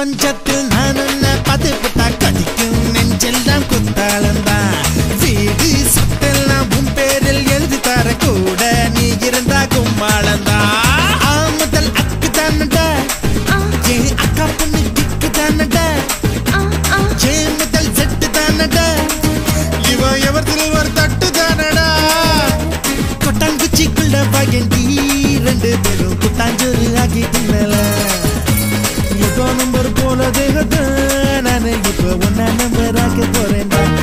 பிரபஞ்சத்தில் நான் உன்னை பதுப்புட்டா கடிக்கும் நெஞ்செல்லாம் குத்தாளந்தான் வீடு சொத்தெல்லாம் உன் பேரில் எழுதி தர கூட நீ இருந்தா கும்மாளந்தா ஆ முதல் அக்கு தானடா என் அக்கா பொண்ணு கிக்கு தானடா என் முதல் செட்டு தானடா இவ எவர் திருவர் தட்டு தானடா கொட்டாங்குச்சிக்குள்ள வாங்கி ரெண்டு பேரும் குட்டாஞ்சோறு ஆக்கி தின்னலாம் எதோ நம்பர் போல தேகத்தை நானு இப்ப ஒன்னா நம்பர் ஆக்க போறேன்டா